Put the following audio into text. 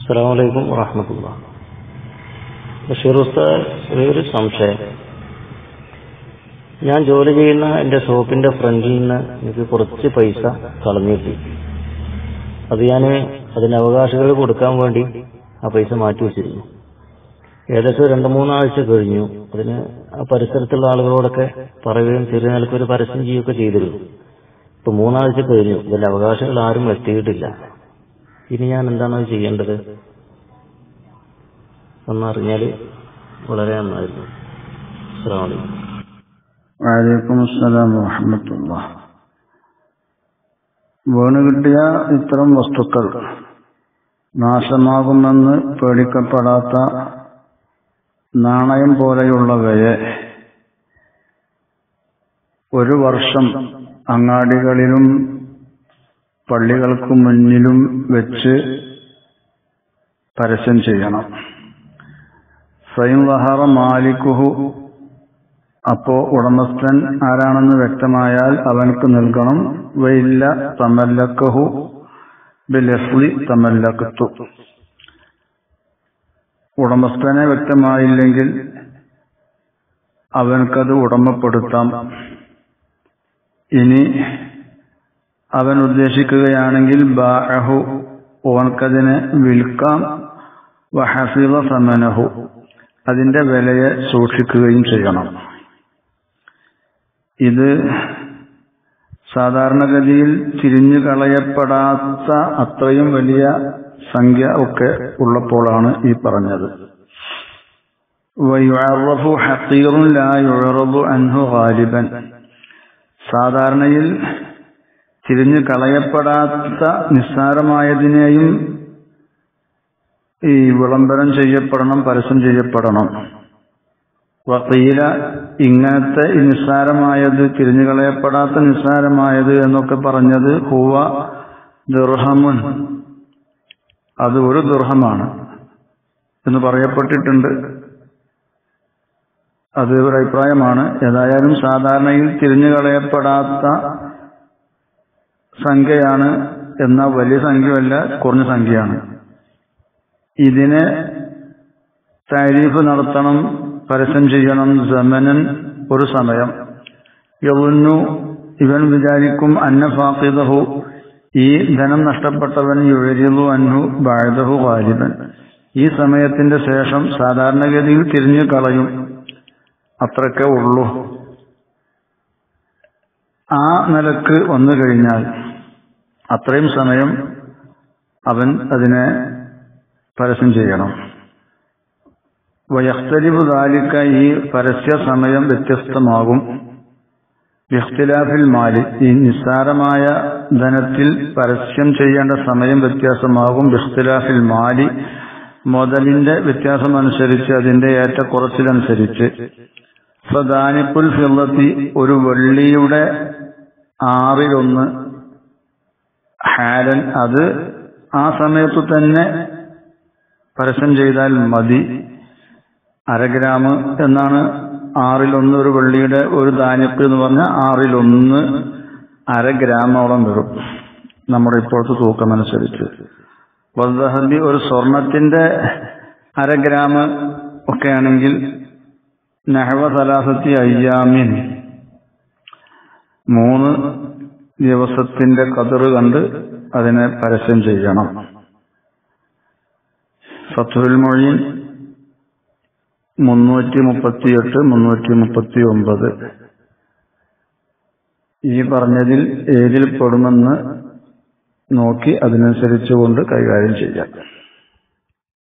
അസ്സാം വലൈക്കും വറഹമത്തുള്ള ബഷീർ ഉസ്താദ് ഒരു സംശയം ഞാൻ ജോലി ചെയ്യുന്ന എൻ്റെ ഷോപ്പിന്റെ ഫ്രണ്ടിൽ നിന്ന് എനിക്ക് കുറച്ച് പൈസ കളഞ്ഞു കിട്ടി അത് ഞാൻ അതിന് അവകാശികൾ കൊടുക്കാൻ വേണ്ടി ആ പൈസ മാറ്റി വെച്ചിരുന്നു ഏകദേശം രണ്ട് മൂന്നാഴ്ച കഴിഞ്ഞു അതിന് ആ പരിസരത്തുള്ള ആളുകളോടൊക്കെ പറയുകയും ചെറിയ നിലക്ക് ഒരു പരസ്യം ചെയ്യുകയൊക്കെ ചെയ്തിരുന്നു ഇപ്പൊ മൂന്നാഴ്ച കഴിഞ്ഞു ഇതിന്റെ അവകാശികൾ ആരും എത്തിയിട്ടില്ല ഇനി ഞാൻ എന്താണ് ചെയ്യേണ്ടത് ഒന്നറിഞ്ഞാൽ വളരെ നന്നായിരുന്നു അസ്സാം വലൈക്കും വലൈക്കും അസ്സലാം വറഹമത്തുള്ള വീണ് കിട്ടിയ ഇത്തരം വസ്തുക്കൾ നാശമാകുമെന്ന് പേടിക്കപ്പെടാത്ത നാണയം പോലെയുള്ളവയെ ഒരു വർഷം അങ്ങാടികളിലും പള്ളികൾക്ക് മുന്നിലും വെച്ച് പരസ്യം ചെയ്യണം സ്വയം വഹറ മാലിക്കുഹു അപ്പോ ഉടമസ്ഥൻ ആരാണെന്ന് വ്യക്തമായാൽ അവനക്ക് നൽകണം വയില്ല തമല്ലക്കഹു ബിലഫ്ലി തമല്ലക്കത്തു ഉടമസ്ഥനെ വ്യക്തമായില്ലെങ്കിൽ അവൻക്കത് ഉടമപ്പെടുത്താം ഇനി അവൻ ഉദ്ദേശിക്കുകയാണെങ്കിൽ ബാഹു ഓൻക്കതിനെ വിൽക്കാം വഹഫിള സമനഹു അതിന്റെ വിലയെ സൂക്ഷിക്കുകയും ചെയ്യണം ഇത് സാധാരണഗതിയിൽ തിരിഞ്ഞു കളയപ്പെടാത്ത അത്രയും വലിയ സംഖ്യ ഒക്കെ ഉള്ളപ്പോഴാണ് ഈ പറഞ്ഞത് വയുഅറഫു ഹഖീറുൻ ലാ യുഅറബു അൻഹു ഗാലിബൻ സാധാരണയിൽ തിരിഞ്ഞു കളയപ്പെടാത്ത നിസ്സാരമായതിനെയും ഈ വിളംബരം ചെയ്യപ്പെടണം പരസ്യം ചെയ്യപ്പെടണം വക്കീല ഇങ്ങനത്തെ ഈ നിസ്സാരമായത് തിരിഞ്ഞു കളയപ്പെടാത്ത നിസ്സാരമായത് എന്നൊക്കെ പറഞ്ഞത് ഹുവ ദുർഹമുൻ അത് ഒരു ദുർഹമാണ് എന്ന് പറയപ്പെട്ടിട്ടുണ്ട് അത് ഒരു അഭിപ്രായമാണ് ഏതായാലും സാധാരണയിൽ തിരിഞ്ഞു കളയപ്പെടാത്ത സംഖ്യയാണ് എന്ന വലിയ സംഖ്യമല്ല കുറഞ്ഞ സംഖ്യയാണ് ഇതിനെ താരീഫ് നടത്തണം പരസ്യം ചെയ്യണം ജമനൻ ഒരു സമയം യവുന്നു ഇവൻ വിചാരിക്കും അന്ന ഫാഖിദഹു ഈ ധനം നഷ്ടപ്പെട്ടവൻ യുഴരിതു അന്നു ബാഴതഹു വാലിബൻ ഈ സമയത്തിന്റെ ശേഷം സാധാരണഗതിയിൽ തിരിഞ്ഞു കളയും അത്രക്കെ ഉള്ളൂ ആ നിലക്ക് വന്നു കഴിഞ്ഞാൽ അത്രയും സമയം അവൻ അതിനെ പരസ്യം ചെയ്യണം വയഖ്തലിബു ദാലിക്ക ഈ പരസ്യ സമയം വ്യത്യസ്തമാകും ഇഖ്തിലാഫിൽ മാലി ഈ നിസ്സാരമായ ധനത്തിൽ പരസ്യം ചെയ്യേണ്ട സമയം വ്യത്യാസമാകും ഇഖ്തിലാഫിൽ മാലി മുതലിന്റെ വ്യത്യാസമനുസരിച്ച് അതിന്റെ ഏറ്റക്കുറച്ചിലനുസരിച്ച് ഫദാനിപ്പുൽ ഫിള്ളത്തി ഒരു വെള്ളിയുടെ ആറിലൊന്ന് ഹാരൻ അത് ആ സമയത്തു തന്നെ പരസ്യം ചെയ്താൽ മതി അരഗ്രാമ് എന്നാണ് ആറിലൊന്ന് ഒരു വെള്ളിയുടെ ഒരു ധാന്യപ്പ് എന്ന് പറഞ്ഞാൽ ആറിലൊന്ന് അരഗ്രാമോളം വരും നമ്മുടെ ഇപ്പോഴത്തെ തൂക്കമനുസരിച്ച് വദ്ദഹബി ഒരു സ്വർണത്തിന്റെ അരഗ്രാമ് ഒക്കെ ആണെങ്കിൽ നഹവ സലാസത്തി അയ്യാമിൻ മൂന്ന് ദിവസത്തിന്റെ കതിറ് കണ്ട് അതിനെ പരസ്യം ചെയ്യണം ഫത്തുൽ മൊഴിൻ മുന്നൂറ്റി മുപ്പത്തിയെട്ട് മുന്നൂറ്റി മുപ്പത്തി ഒമ്പത് ഈ പറഞ്ഞതിൽ ഏതിൽ പെടുമെന്ന് നോക്കി അതിനനുസരിച്ചുകൊണ്ട് കൈകാര്യം ചെയ്യാം